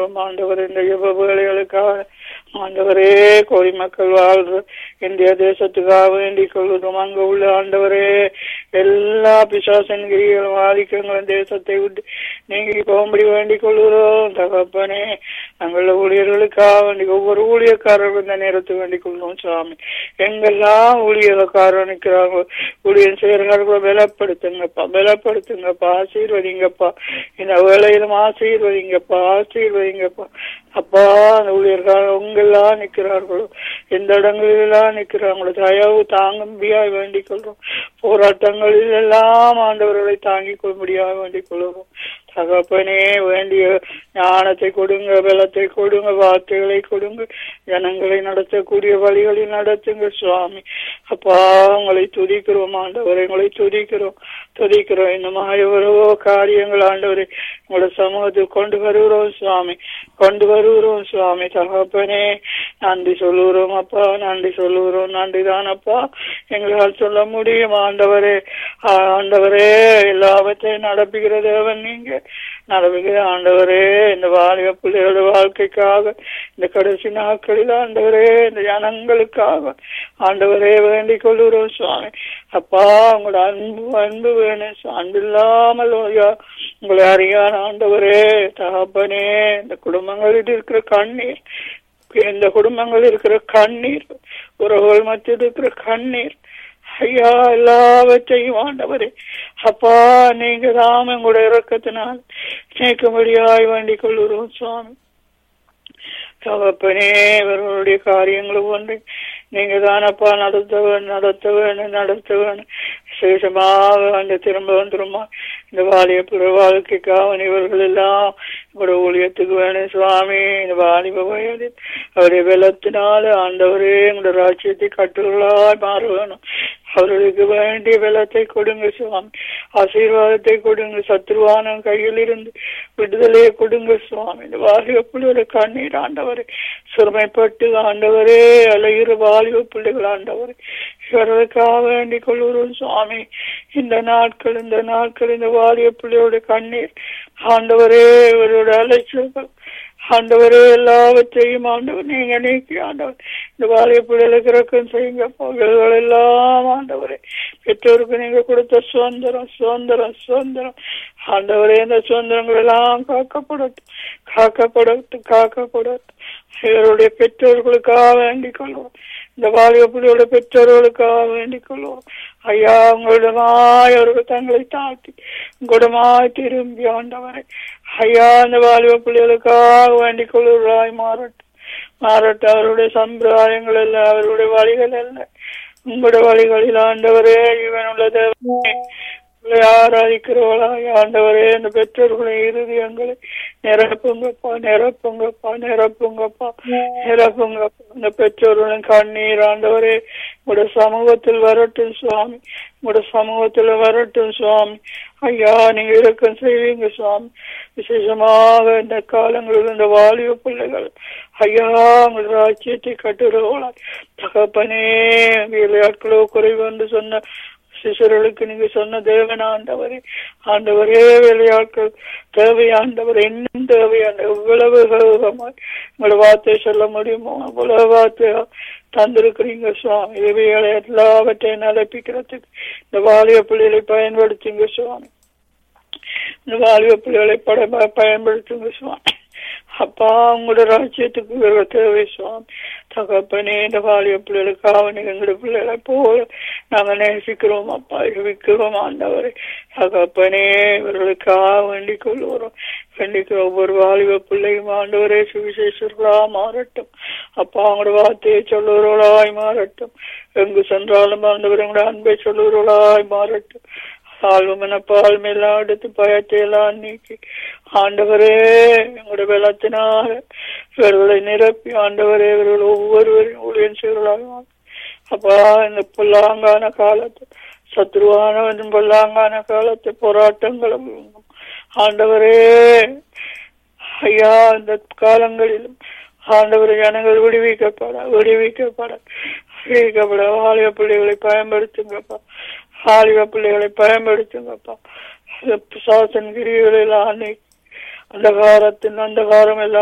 துதிக்கிறோம் ஆண்டவர் இந்த யுப வேலைகளுக்காக ஆண்டவரே கோடி மக்கள் வாழ்ற இந்திய தேசத்துக்காக வேண்டிக் கொள்கிறோம் அங்க உள்ள ஆண்டவரே எல்லா பிசாசன் கிரிகளும் ஆதிக்கங்களும் தேசத்தை விட்டு நீங்க போகும்படி வேண்டிக் கொள்கிறோம் தகப்பனே தங்கள ஊழியர்களுக்காக வேண்டி ஒவ்வொரு ஊழியக்காரர்களும் இந்த நேரத்தை வேண்டிக் கொள்கிறோம் சுவாமி எங்கெல்லாம் ஊழியக்காரர் நிற்கிறாங்க ஊழியர் செய்யறார்களோ பலப்படுத்துங்கப்பா பலப்படுத்துங்கப்பா ஆசீர்வதிங்கப்பா இந்த வேலையிலும் ஆசீர்வதிங்கப்பா ஆசீர்வதிங்கப்பா அப்பா அந்த ஊழியர்கள் உங்கெல்லாம் நிற்கிறார்களோ எந்த இடங்களிலெல்லாம் நிற்கிறாங்களோ தயவு தாங்கும்படியாய் வேண்டிக் கொள்றோம் போராட்டங்களில் எல்லாம் ஆண்டவர்களை தாங்கிக் கொள்ளும்படியாக வேண்டிக் கொள்கிறோம் தகப்பனே வேண்டிய ஞானத்தை கொடுங்க பலத்தை கொடுங்க வார்த்தைகளை கொடுங்க ஜனங்களை நடத்தக்கூடிய வழிகளில் நடத்துங்க சுவாமி அப்பா உங்களை துதிக்கிறோம் ஆண்டவரை உங்களை துதிக்கிறோம் துதிக்கிறோம் இந்த மாதிரி எவ்வளவோ காரியங்கள் ஆண்டவரை உங்களோட சமூகத்தில் கொண்டு வருகிறோம் சுவாமி கொண்டு வருகிறோம் சுவாமி தகப்பனே நன்றி சொல்லுகிறோம் அப்பா நன்றி சொல்லுகிறோம் நன்றி தானப்பா எங்களால் சொல்ல முடியும் ஆண்டவரே ஆண்டவரே எல்லாவற்றையும் நடப்புகிற தேவன் நீங்க நடப்புகிற ஆண்டவரே இந்த வாலிப பிள்ளைகளோட வாழ்க்கைக்காக இந்த கடைசி நாட்களில் ஆண்டவரே இந்த ஜனங்களுக்காக ஆண்டவரே வேண்டிக் கொள்ளுகிறோம் சுவாமி அப்பா உங்களோட அன்பு அன்பு வேணும் அன்பு இல்லாமல் உங்களை அறியாத ஆண்டவரே தகப்பனே இந்த குடும்பங்களில் இருக்கிற கண்ணீர் இந்த குடும்பங்கள் இருக்கிற கண்ணீர் உறவுகள் மத்தியில் இருக்கிற கண்ணீர் ஐயா எல்லாவற்றையும் ஆண்டவரே அப்பா நீங்க தான் உங்களுடைய இறக்கத்தினால் நீக்கும்படியாய் வேண்டிக் கொள்கிறோம் சுவாமி தகப்பனே இவர்களுடைய காரியங்களும் ஒன்று நீங்க தானப்பா நடத்த வேணும் நடத்த வேணும் நடத்த வேணும் விசேஷமாக அந்த திரும்ப வந்துருமா இந்த வாலிய பிற வாழ்க்கைக்காக இவர்கள் எல்லாம் உங்களோட ஊழியத்துக்கு வேணும் சுவாமி இந்த வாலிப வயதில் அவருடைய வெள்ளத்தினால ஆண்டவரே உங்களோட ராஜ்யத்தை கட்டுகளாய் மாற வேணும் அவர்களுக்கு வேண்டிய வெள்ளத்தை கொடுங்க சுவாமி ஆசீர்வாதத்தை கொடுங்க சத்ருவான கையில் இருந்து விடுதலையை கொடுங்க சுவாமி இந்த வாலிப பிள்ளையோட கண்ணீர் ஆண்டவரே சிறுமைப்பட்டு ஆண்டவரே அலைகிற வாலிப பிள்ளைகள் ஆண்டவரே இவர்களுக்காக வேண்டிக் கொள்கிறோம் சுவாமி இந்த நாட்கள் இந்த நாட்கள் இந்த வாலிய பிள்ளையோட கண்ணீர் ஆண்டவரே இவரோட அலைச்சல்கள் ஆண்டவரே எல்லாவற்றையும் ஆண்டவர் நீங்க நீக்கி ஆண்டவர் இந்த வாலிய பிள்ளைகளுக்கு இறக்கம் செய்யுங்க பகல்கள் எல்லாம் ஆண்டவரே பெற்றோருக்கு நீங்க கொடுத்த சுதந்திரம் சுதந்திரம் சுதந்திரம் ஆண்டவரே இந்த சுதந்திரங்கள் எல்லாம் காக்கப்படட்டும் காக்கப்படட்டும் காக்கப்படட்டும் இவருடைய பெற்றோர்களுக்காக வேண்டிக் கொள்வோம் இந்த வாலிப பிள்ளையோட பெற்றோர்களுக்காக வேண்டிக் கொள்வோம் ஐயா உங்களிடமாய் அவர்கள் தங்களை தாழ்த்தி உங்களிடமாய் திரும்பி ஆண்டவரை ஐயா அந்த வாலிப பிள்ளைகளுக்காக வேண்டிக் கொள்வதாய் மாறட்டும் மாறட்டும் அவருடைய சம்பிரதாயங்கள் அல்ல அவருடைய வழிகள் அல்ல உங்களுடைய வழிகளில் ஆண்டவரே இவனுள்ள தேவனே ஆராதிக்கிறவளாய் ஆண்டவரே இந்த பெற்றோர்களை இருதயங்களை நிரப்புங்கப்பா நிரப்புங்கப்பா நிரப்புங்கப்பா நிரப்புங்கப்பா இந்த பெற்றோர்களின் கண்ணீர் ஆண்டவரே உங்களோட சமூகத்தில் வரட்டும் சுவாமி உங்களோட சமூகத்தில் வரட்டும் சுவாமி ஐயா நீங்க இறக்கம் செய்வீங்க சுவாமி விசேஷமாக இந்த காலங்களில் இந்த வாலிப பிள்ளைகள் ஐயா உங்கள் ராஜ்யத்தை கட்டுறவளாய் தகப்பனே விளையாட்களோ குறைவு என்று சொன்ன சிசுர்களுக்கு நீங்க சொன்ன தேவன் ஆண்டவரே ஆண்டவரே விளையாட்கள் தேவையாண்டவர் இன்னும் தேவையான எவ்வளவு கௌரவமாய் உங்களோட வார்த்தை சொல்ல முடியுமோ அவ்வளவு வார்த்தையா தந்திருக்கிறீங்க சுவாமி இவைகளை எல்லாவற்றையும் நடப்பிக்கிறதுக்கு இந்த வாலிய பிள்ளைகளை பயன்படுத்துங்க சுவாமி இந்த வாலிப பிள்ளைகளை பட பயன்படுத்துங்க சுவாமி அப்பா உங்களோட ராஜ்யத்துக்கு இவர்கள் தேவை சுவாமி தகப்பனே இந்த வாலிய பிள்ளைகளுக்காக எங்களோட பிள்ளைகளை போல நாங்கள் நேசிக்கிறோம் அப்பா விற்கிறோம் ஆண்டவரை தகப்பனே இவர்களுக்காக வேண்டிக் கொள்கிறோம் வேண்டிக்கிற ஒவ்வொரு வாலிப பிள்ளையும் ஆண்டவரே சுவிசேஷர்களா மாறட்டும் அப்பா அவங்களோட வார்த்தையை சொல்லுகிறவர்களாய் மாறட்டும் எங்கு சென்றாலும் ஆண்டவர் உங்களோட அன்பை சொல்லுகிறவர்களாய் மாறட்டும் தாழ்வுமன பால்மையெல்லாம் எடுத்து பயத்தை எல்லாம் நீக்கி ஆண்டவரே எங்களுடைய வெள்ளத்தினால இவர்களை நிரப்பி ஆண்டவரே இவர்கள் ஒவ்வொருவரையும் ஊழியன் செய்வர்களாக அப்பா இந்த பொல்லாங்கான காலத்து சத்ருவான பொல்லாங்கான காலத்து போராட்டங்களும் ஆண்டவரே ஐயா இந்த காலங்களிலும் ஆண்டவர் ஜனங்கள் விடுவிக்கப்பட விடுவிக்கப்பட விடுவிக்கப்பட வாலிய பிள்ளைகளை பயன்படுத்துங்கப்பா வாலிப பிள்ளைகளை பயன்படுத்துங்கப்பா சாசன் கிரிகளில் அன்னைக்கு அந்தகாரத்தின் அந்தகாரம் எல்லாம்